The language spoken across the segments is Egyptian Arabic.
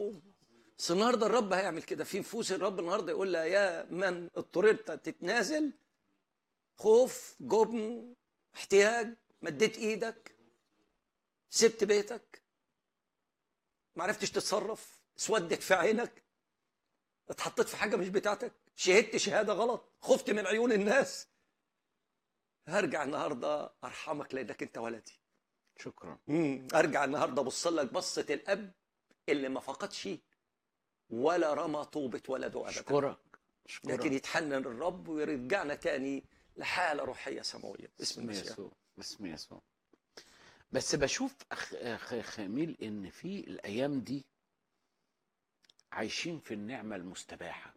تقوم بس النهارده الرب هيعمل كده في نفوس الرب النهارده يقول لها يا من اضطررت تتنازل خوف جبن احتياج مديت ايدك سبت بيتك ما عرفتش تتصرف اسودت في عينك اتحطيت في حاجه مش بتاعتك شهدت شهاده غلط خفت من عيون الناس هرجع النهارده ارحمك لانك انت ولدي شكرا مم. ارجع النهارده ابص لك بصه الاب اللي ما فقدش ولا رمى طوبه ولده ابدا اشكرك اشكرك لكن يتحنن الرب ويرجعنا تاني لحاله روحيه سماويه باسم باسم المسيح يسوع باسم يسوع بس بشوف أخ... أخ... خميل ان في الايام دي عايشين في النعمه المستباحه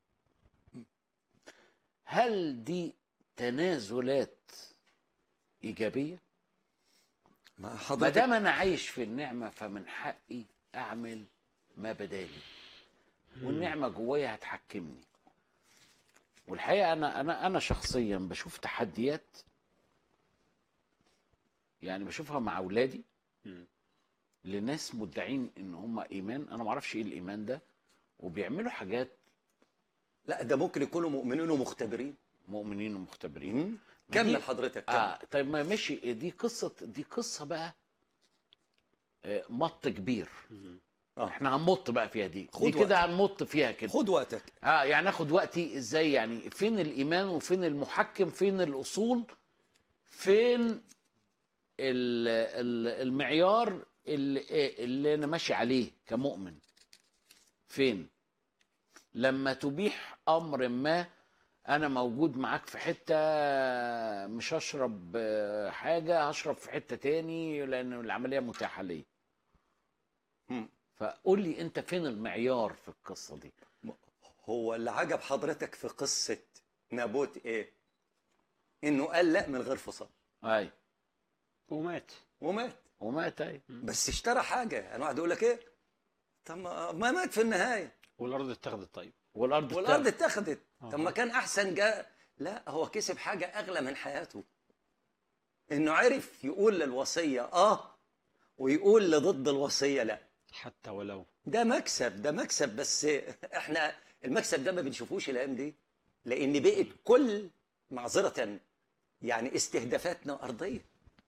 هل دي تنازلات ايجابيه ما ما حضرتك دام انا عايش في النعمه فمن حقي اعمل ما بدالي والنعمه جوايا هتحكمني والحقيقه انا انا انا شخصيا بشوف تحديات يعني بشوفها مع اولادي مم. لناس مدعين ان هم ايمان انا ما اعرفش ايه الايمان ده وبيعملوا حاجات لا ده ممكن يكونوا مؤمنين ومختبرين مؤمنين ومختبرين مم. ما كمل دي- حضرتك كمل. اه طيب ما ماشي دي قصه دي قصه بقى آه، مط كبير مم. آه. احنا هنمط بقى فيها دي خد دي كده وقتك. هنمط فيها كده خد وقتك اه يعني اخد وقتي ازاي يعني فين الايمان وفين المحكم فين الاصول فين ال- ال- المعيار اللي, اللي انا ماشي عليه كمؤمن فين لما تبيح امر ما انا موجود معاك في حته مش هشرب آه، حاجه هشرب في حته تاني لان العمليه متاحه لي مم. فقول لي انت فين المعيار في القصه دي هو اللي عجب حضرتك في قصه نابوت ايه انه قال لا من غير فصل اي ومات ومات ومات اي بس اشترى حاجه انا واحد يقول لك ايه طب ما ما مات في النهايه والارض اتخذت طيب والارض والارض اتاخدت. اتخذت طب ما كان احسن جاء لا هو كسب حاجه اغلى من حياته انه عرف يقول للوصيه اه ويقول لضد الوصيه لا حتى ولو ده مكسب ده مكسب بس احنا المكسب ده ما بنشوفوش الايام دي لان بقت كل معذره يعني استهدافاتنا ارضيه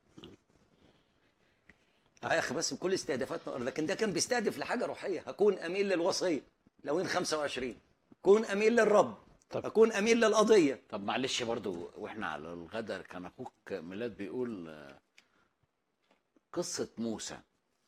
آه يا اخي بس كل استهدافاتنا ارضيه لكن ده كان بيستهدف لحاجه روحيه هكون امين للوصيه لو ان 25 كون امين للرب طب. اكون امين للقضيه طب معلش برضو واحنا على الغداء كان اخوك ميلاد بيقول آه، قصة موسى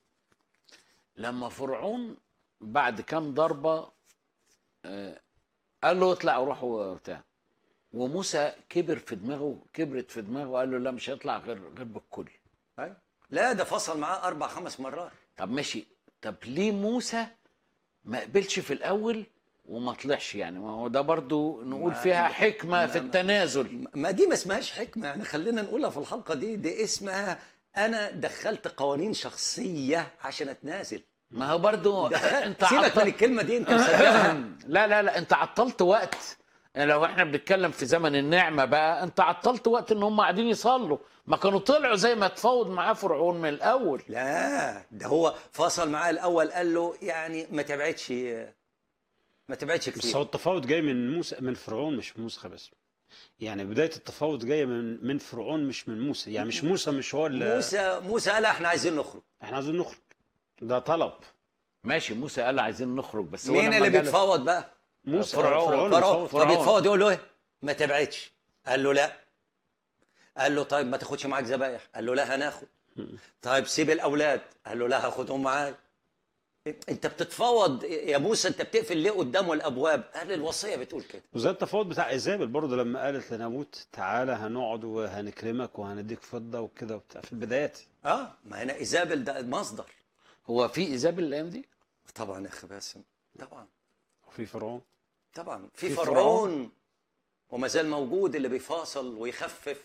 لما فرعون بعد كام ضربة آه، قال له اطلع وروح وبتاع وموسى كبر في دماغه كبرت في دماغه قال له لا مش هيطلع غير غير بالكل أيوة. لا ده فصل معاه اربع خمس مرات طب ماشي طب ليه موسى ما قبلش في الاول وما طلعش يعني ما هو ده برضو نقول ما- فيها حكمة ما- في ما- التنازل ما دي ما اسمهاش حكمه يعني خلينا نقولها في الحلقه دي دي اسمها انا دخلت قوانين شخصيه عشان اتنازل ما هو برضو انت سيبك من عطل... الكلمه دي انت مصدقها لا لا لا انت عطلت وقت لو احنا بنتكلم في زمن النعمة بقى انت عطلت وقت ان هم قاعدين يصلوا ما كانوا طلعوا زي ما تفاوض معاه فرعون من الاول لا ده هو فصل معاه الاول قال له يعني ما تبعدش ما تبعدش بس هو كتير التفاوض جاي من موسى من فرعون مش من موسى بس يعني بدايه التفاوض جايه من من فرعون مش من موسى يعني مش موسى مش هو اللي موسى موسى قال احنا عايزين نخرج احنا عايزين نخرج ده طلب ماشي موسى قال عايزين نخرج بس هو مين لما اللي جاله- بيتفاوض بقى موسى فرعون. فرعون فرعون بيفاوض. فبيتفاوض يقول له ايه ما تبعدش قال له لا قال له طيب ما تاخدش معاك ذبايح قال له لا هناخد طيب سيب الاولاد قال له لا هاخدهم معاك انت بتتفاوض يا موسى انت بتقفل ليه قدامه الابواب قال الوصيه بتقول كده وزي التفاوض بتاع ايزابل برضه لما قالت لنابوت تعالى هنقعد وهنكرمك وهنديك فضه وكده وبتاع في البدايات اه ما هنا ايزابل ده مصدر هو في ايزابل الايام دي طبعا يا اخي باسم طبعا وفي فرعون طبعا في في فرعون وما زال موجود اللي بيفاصل ويخفف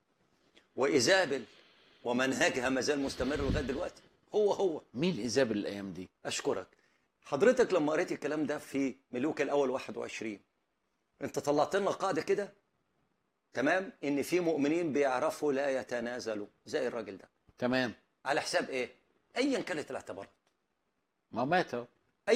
وايزابل ومنهجها ما زال مستمر لغايه دلوقتي هو هو مين ايزابل الايام دي اشكرك حضرتك لما قريت الكلام ده في ملوك الاول 21 انت طلعت لنا قاعده كده تمام ان في مؤمنين بيعرفوا لا يتنازلوا زي الراجل ده تمام على حساب ايه ايا كانت الاعتبارات ما مات اهو